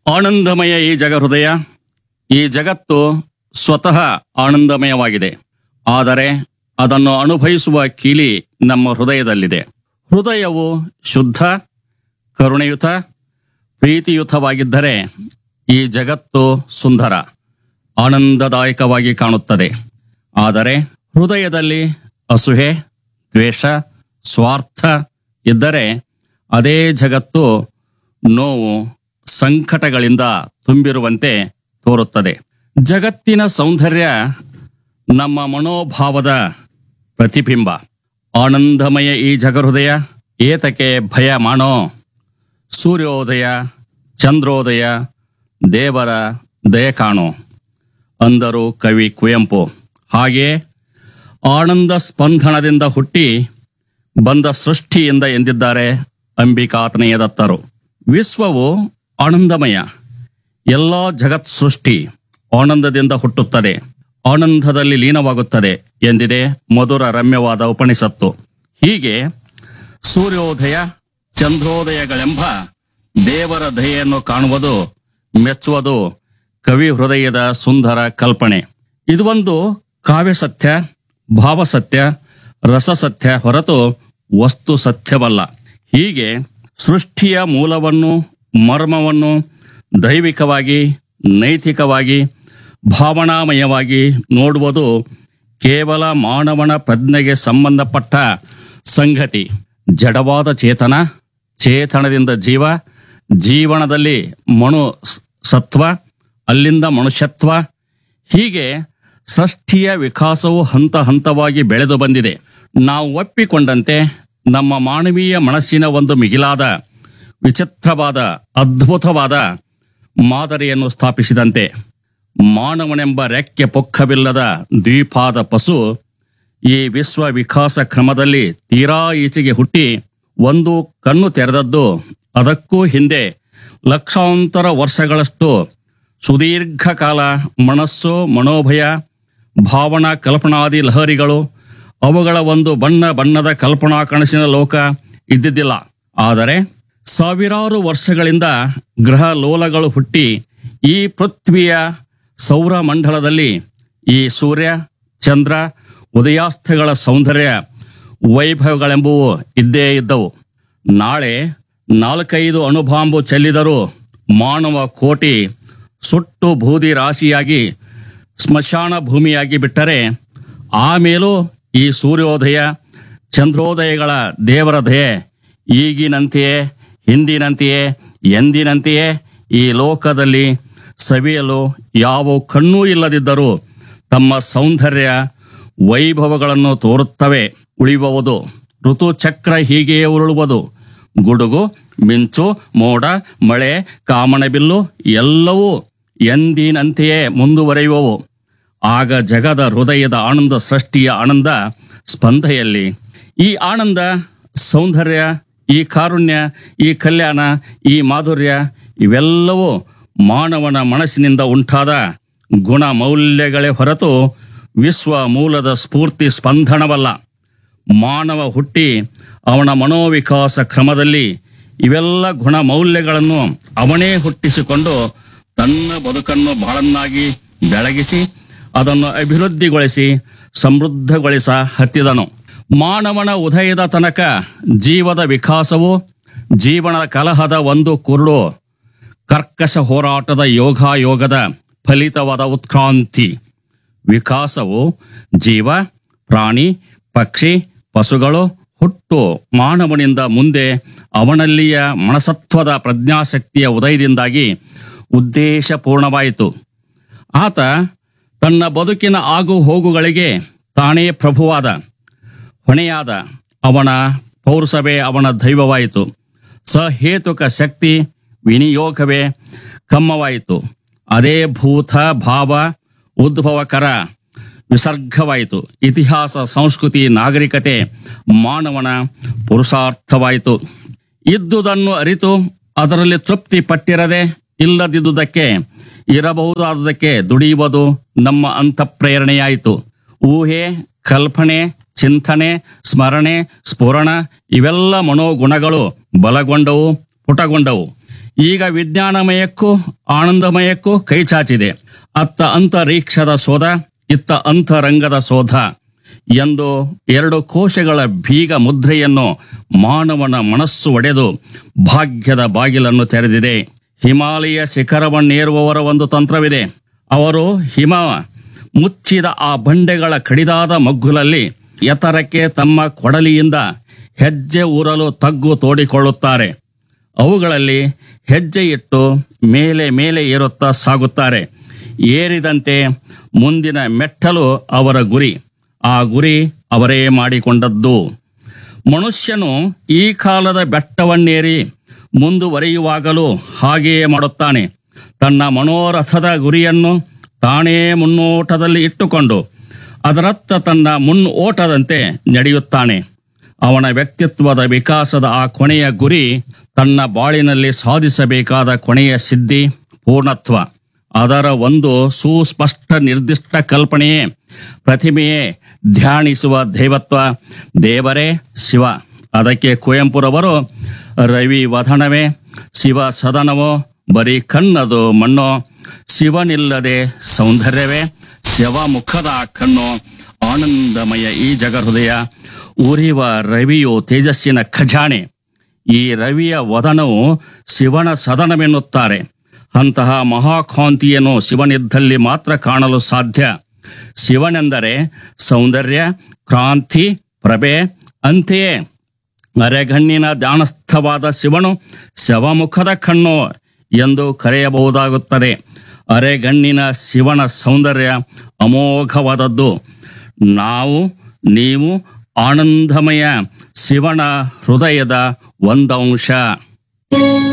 ಆನಂದಮಯ ಈ ಜಗ ಹೃದಯ ಈ ಜಗತ್ತು ಸ್ವತಃ ಆನಂದಮಯವಾಗಿದೆ ಆದರೆ ಅದನ್ನು ಅನುಭವಿಸುವ ಕೀಲಿ ನಮ್ಮ ಹೃದಯದಲ್ಲಿದೆ ಹೃದಯವು ಶುದ್ಧ ಕರುಣೆಯುತ ಪ್ರೀತಿಯುತವಾಗಿದ್ದರೆ ಈ ಜಗತ್ತು ಸುಂದರ ಆನಂದದಾಯಕವಾಗಿ ಕಾಣುತ್ತದೆ ಆದರೆ ಹೃದಯದಲ್ಲಿ ಅಸೂಹೆ ದ್ವೇಷ ಸ್ವಾರ್ಥ ಇದ್ದರೆ ಅದೇ ಜಗತ್ತು ನೋವು ಸಂಕಟಗಳಿಂದ ತುಂಬಿರುವಂತೆ ತೋರುತ್ತದೆ ಜಗತ್ತಿನ ಸೌಂದರ್ಯ ನಮ್ಮ ಮನೋಭಾವದ ಪ್ರತಿಬಿಂಬ ಆನಂದಮಯ ಈ ಜಗಹೃದಯ ಏತಕ್ಕೆ ಭಯ ಮಾಡೋ ಸೂರ್ಯೋದಯ ಚಂದ್ರೋದಯ ದೇವರ ದಯ ಕಾಣೋ ಅಂದರು ಕವಿ ಕುವೆಂಪು ಹಾಗೆ ಆನಂದ ಸ್ಪಂದನದಿಂದ ಹುಟ್ಟಿ ಬಂದ ಸೃಷ್ಟಿಯಿಂದ ಎಂದಿದ್ದಾರೆ ಅಂಬಿಕಾತನೆಯ ದತ್ತರು ವಿಶ್ವವು ಆನಂದಮಯ ಎಲ್ಲ ಜಗತ್ ಸೃಷ್ಟಿ ಆನಂದದಿಂದ ಹುಟ್ಟುತ್ತದೆ ಆನಂದದಲ್ಲಿ ಲೀನವಾಗುತ್ತದೆ ಎಂದಿದೆ ಮಧುರ ರಮ್ಯವಾದ ಉಪನಿಷತ್ತು ಹೀಗೆ ಸೂರ್ಯೋದಯ ಚಂದ್ರೋದಯಗಳೆಂಬ ದೇವರ ದಯೆಯನ್ನು ಕಾಣುವುದು ಮೆಚ್ಚುವುದು ಕವಿ ಹೃದಯದ ಸುಂದರ ಕಲ್ಪನೆ ಇದು ಒಂದು ಕಾವ್ಯ ಸತ್ಯ ಭಾವಸತ್ಯ ರಸಸತ್ಯ ಹೊರತು ವಸ್ತು ಸತ್ಯವಲ್ಲ ಹೀಗೆ ಸೃಷ್ಟಿಯ ಮೂಲವನ್ನು ಮರ್ಮವನ್ನು ದೈವಿಕವಾಗಿ ನೈತಿಕವಾಗಿ ಭಾವನಾಮಯವಾಗಿ ನೋಡುವುದು ಕೇವಲ ಮಾನವನ ಪ್ರಜ್ಞೆಗೆ ಸಂಬಂಧಪಟ್ಟ ಸಂಗತಿ ಜಡವಾದ ಚೇತನ ಚೇತನದಿಂದ ಜೀವ ಜೀವನದಲ್ಲಿ ಮನು ಸ್- ಸತ್ವ ಅಲ್ಲಿಂದ ಮನುಷ್ಯತ್ವ ಹೀಗೆ ಷಷ್ಠಿಯ ವಿಕಾಸವು ಹಂತ ಹಂತವಾಗಿ ಬೆಳೆದು ಬಂದಿದೆ ನಾವು ಒಪ್ಪಿಕೊಂಡಂತೆ ನಮ್ಮ ಮಾನವೀಯ ಮನಸ್ಸಿನ ಒಂದು ಮಿಗಿಲಾದ ವಿಚಿತ್ರವಾದ ಅದ್ಭುತವಾದ ಮಾದರಿಯನ್ನು ಸ್ಥಾಪಿಸಿದಂತೆ ಮಾನವನೆಂಬ ರೆಕ್ಕೆ ಪೊಕ್ಕವಿಲ್ಲದ ದ್ವೀಪಾದ ಪಶು ಈ ವಿಶ್ವ ವಿಕಾಸ ಕ್ರಮದಲ್ಲಿ ತೀರಾ ಈಚೆಗೆ ಹುಟ್ಟಿ ಒಂದು ಕಣ್ಣು ತೆರೆದದ್ದು ಅದಕ್ಕೂ ಹಿಂದೆ ಲಕ್ಷಾಂತರ ವರ್ಷಗಳಷ್ಟು ಸುದೀರ್ಘ ಕಾಲ ಮನಸ್ಸು ಮನೋಭಯ ಭಾವನಾ ಕಲ್ಪನಾದಿ ಲಹರಿಗಳು ಅವುಗಳ ಒಂದು ಬಣ್ಣ ಬಣ್ಣದ ಕಲ್ಪನಾ ಕನಸಿನ ಲೋಕ ಇದ್ದಿದ್ದಿಲ್ಲ ಆದರೆ ಸಾವಿರಾರು ವರ್ಷಗಳಿಂದ ಗ್ರಹ ಲೋಲಗಳು ಹುಟ್ಟಿ ಈ ಪೃಥ್ವಿಯ ಸೌರ ಮಂಡಲದಲ್ಲಿ ಈ ಸೂರ್ಯ ಚಂದ್ರ ಉದಯಾಸ್ತಗಳ ಸೌಂದರ್ಯ ವೈಭವಗಳೆಂಬುವು ಇದ್ದೇ ಇದ್ದವು ನಾಳೆ ನಾಲ್ಕೈದು ಅಣುಬಾಂಬು ಚೆಲ್ಲಿದರೂ ಮಾನವ ಕೋಟಿ ಸುಟ್ಟು ಬೂದಿ ರಾಶಿಯಾಗಿ ಸ್ಮಶಾನ ಭೂಮಿಯಾಗಿ ಬಿಟ್ಟರೆ ಆಮೇಲೂ ಈ ಸೂರ್ಯೋದಯ ಚಂದ್ರೋದಯಗಳ ದೇವರ ದಯೆ ಈಗಿನಂತೆಯೇ ಹಿಂದಿನಂತೆಯೇ ಎಂದಿನಂತೆಯೇ ಈ ಲೋಕದಲ್ಲಿ ಸವಿಯಲು ಯಾವ ಕಣ್ಣೂ ಇಲ್ಲದಿದ್ದರೂ ತಮ್ಮ ಸೌಂದರ್ಯ ವೈಭವಗಳನ್ನು ತೋರುತ್ತವೆ ಉಳಿಯುವುದು ಋತುಚಕ್ರ ಹೀಗೆಯೇ ಉರುಳುವುದು ಗುಡುಗು ಮಿಂಚು ಮೋಡ ಮಳೆ ಕಾಮನಬಿಲ್ಲು ಎಲ್ಲವೂ ಎಂದಿನಂತೆಯೇ ಮುಂದುವರಿಯುವವು ಆಗ ಜಗದ ಹೃದಯದ ಆನಂದ ಸೃಷ್ಟಿಯ ಆನಂದ ಸ್ಪಂದೆಯಲ್ಲಿ ಈ ಆನಂದ ಸೌಂದರ್ಯ ಈ ಕಾರುಣ್ಯ ಈ ಕಲ್ಯಾಣ ಈ ಮಾಧುರ್ಯ ಇವೆಲ್ಲವೂ ಮಾನವನ ಮನಸ್ಸಿನಿಂದ ಉಂಟಾದ ಗುಣ ಮೌಲ್ಯಗಳೇ ಹೊರತು ವಿಶ್ವ ಮೂಲದ ಸ್ಫೂರ್ತಿ ಸ್ಪಂದನವಲ್ಲ ಮಾನವ ಹುಟ್ಟಿ ಅವನ ಮನೋವಿಕಾಸ ಕ್ರಮದಲ್ಲಿ ಇವೆಲ್ಲ ಗುಣ ಮೌಲ್ಯಗಳನ್ನು ಅವನೇ ಹುಟ್ಟಿಸಿಕೊಂಡು ತನ್ನ ಬದುಕನ್ನು ಬಹಳನ್ನಾಗಿ ಬೆಳಗಿಸಿ ಅದನ್ನು ಅಭಿವೃದ್ಧಿಗೊಳಿಸಿ ಸಮೃದ್ಧಗೊಳಿಸ ಹತ್ತಿದನು ಮಾನವನ ಉದಯದ ತನಕ ಜೀವದ ವಿಕಾಸವು ಜೀವನದ ಕಲಹದ ಒಂದು ಕುರುಡು ಕರ್ಕಶ ಹೋರಾಟದ ಯೋಗಾಯೋಗದ ಫಲಿತವಾದ ಉತ್ಕ್ರಾಂತಿ ವಿಕಾಸವು ಜೀವ ಪ್ರಾಣಿ ಪಕ್ಷಿ ಪಶುಗಳು ಹುಟ್ಟು ಮಾನವನಿಂದ ಮುಂದೆ ಅವನಲ್ಲಿಯ ಮನಸತ್ವದ ಪ್ರಜ್ಞಾಶಕ್ತಿಯ ಉದಯದಿಂದಾಗಿ ಉದ್ದೇಶಪೂರ್ಣವಾಯಿತು ಆತ ತನ್ನ ಬದುಕಿನ ಆಗು ಹೋಗುಗಳಿಗೆ ತಾನೇ ಪ್ರಭುವಾದ ಹೊಣೆಯಾದ ಅವನ ಪೌರುಷವೇ ಅವನ ದೈವವಾಯಿತು ಸಹೇತುಕ ಶಕ್ತಿ ವಿನಿಯೋಗವೇ ಕಮ್ಮವಾಯಿತು ಅದೇ ಭೂತ ಭಾವ ಉದ್ಭವಕರ ವಿಸರ್ಗವಾಯಿತು ಇತಿಹಾಸ ಸಂಸ್ಕೃತಿ ನಾಗರಿಕತೆ ಮಾನವನ ಪುರುಷಾರ್ಥವಾಯಿತು ಇದ್ದುದನ್ನು ಅರಿತು ಅದರಲ್ಲಿ ತೃಪ್ತಿ ಪಟ್ಟಿರದೆ ಇಲ್ಲದಿದ್ದುದಕ್ಕೆ ಇರಬಹುದಾದುದಕ್ಕೆ ದುಡಿಯುವುದು ನಮ್ಮ ಅಂತಃಪ್ರೇರಣೆಯಾಯಿತು ಊಹೆ ಕಲ್ಪನೆ ಚಿಂತನೆ ಸ್ಮರಣೆ ಸ್ಫುರಣ ಇವೆಲ್ಲ ಮನೋಗುಣಗಳು ಬಲಗೊಂಡವು ಪುಟಗೊಂಡವು ಈಗ ವಿಜ್ಞಾನಮಯಕ್ಕೂ ಆನಂದಮಯಕ್ಕೂ ಕೈ ಚಾಚಿದೆ ಅತ್ತ ಅಂತರಿಕ್ಷದ ಶೋಧ ಇತ್ತ ಅಂತರಂಗದ ಶೋಧ ಎಂದು ಎರಡು ಕೋಶಗಳ ಬೀಗ ಮುದ್ರೆಯನ್ನು ಮಾನವನ ಮನಸ್ಸು ಒಡೆದು ಭಾಗ್ಯದ ಬಾಗಿಲನ್ನು ತೆರೆದಿದೆ ಹಿಮಾಲಯ ಶಿಖರವನ್ನೇರುವವರ ಒಂದು ತಂತ್ರವಿದೆ ಅವರು ಹಿಮ ಮುಚ್ಚಿದ ಆ ಬಂಡೆಗಳ ಕಡಿದಾದ ಮಗ್ಗುಲಲ್ಲಿ ಎತ್ತರಕ್ಕೆ ತಮ್ಮ ಕೊಡಲಿಯಿಂದ ಹೆಜ್ಜೆ ಊರಲು ತಗ್ಗು ತೋಡಿಕೊಳ್ಳುತ್ತಾರೆ ಅವುಗಳಲ್ಲಿ ಹೆಜ್ಜೆ ಇಟ್ಟು ಮೇಲೆ ಮೇಲೆ ಏರುತ್ತಾ ಸಾಗುತ್ತಾರೆ ಏರಿದಂತೆ ಮುಂದಿನ ಮೆಟ್ಟಲು ಅವರ ಗುರಿ ಆ ಗುರಿ ಅವರೇ ಮಾಡಿಕೊಂಡದ್ದು ಮನುಷ್ಯನು ಈ ಕಾಲದ ಬೆಟ್ಟವನ್ನೇರಿ ಮುಂದುವರಿಯುವಾಗಲೂ ಹಾಗೆಯೇ ಮಾಡುತ್ತಾನೆ ತನ್ನ ಮನೋರಥದ ಗುರಿಯನ್ನು ತಾನೇ ಮುನ್ನೋಟದಲ್ಲಿ ಇಟ್ಟುಕೊಂಡು ಅದರತ್ತ ತನ್ನ ಮುನ್ನೋಟದಂತೆ ನಡೆಯುತ್ತಾನೆ ಅವನ ವ್ಯಕ್ತಿತ್ವದ ವಿಕಾಸದ ಆ ಕೊನೆಯ ಗುರಿ ತನ್ನ ಬಾಳಿನಲ್ಲಿ ಸಾಧಿಸಬೇಕಾದ ಕೊನೆಯ ಸಿದ್ಧಿ ಪೂರ್ಣತ್ವ ಅದರ ಒಂದು ಸುಸ್ಪಷ್ಟ ನಿರ್ದಿಷ್ಟ ಕಲ್ಪನೆಯೇ ಪ್ರತಿಮೆಯೇ ಧ್ಯಾನಿಸುವ ದೈವತ್ವ ದೇವರೇ ಶಿವ ಅದಕ್ಕೆ ಕುವೆಂಪುರವರು ರವಿ ವದನವೇ ಶಿವ ಸದನವೋ ಬರೀ ಕಣ್ಣದು ಮಣ್ಣೋ ಶಿವನಿಲ್ಲದೆ ಸೌಂದರ್ಯವೇ ಶಿವ ಮುಖದ ಕಣ್ಣು ಆನಂದಮಯ ಈ ಜಗಹೃದಯ ಉರಿವ ರವಿಯು ತೇಜಸ್ಸಿನ ಖಜಾನೆ ಈ ರವಿಯ ವದನವು ಶಿವನ ಸದನವೆನ್ನುತ್ತಾರೆ ಅಂತಹ ಮಹಾಕಾಂತಿಯನ್ನು ಶಿವನಿದ್ದಲ್ಲಿ ಮಾತ್ರ ಕಾಣಲು ಸಾಧ್ಯ ಶಿವನೆಂದರೆ ಸೌಂದರ್ಯ ಕ್ರಾಂತಿ ಪ್ರಭೆ ಅಂತೆಯೇ ಅರೆಗಣ್ಣಿನ ಧ್ಯಾನಸ್ಥವಾದ ಶಿವನು ಶವಮುಖದ ಕಣ್ಣು ಎಂದು ಕರೆಯಬಹುದಾಗುತ್ತದೆ ಅರೆಗಣ್ಣಿನ ಶಿವನ ಸೌಂದರ್ಯ ಅಮೋಘವಾದದ್ದು ನಾವು ನೀವು ಆನಂದಮಯ ಶಿವನ ಹೃದಯದ ಒಂದಂಶ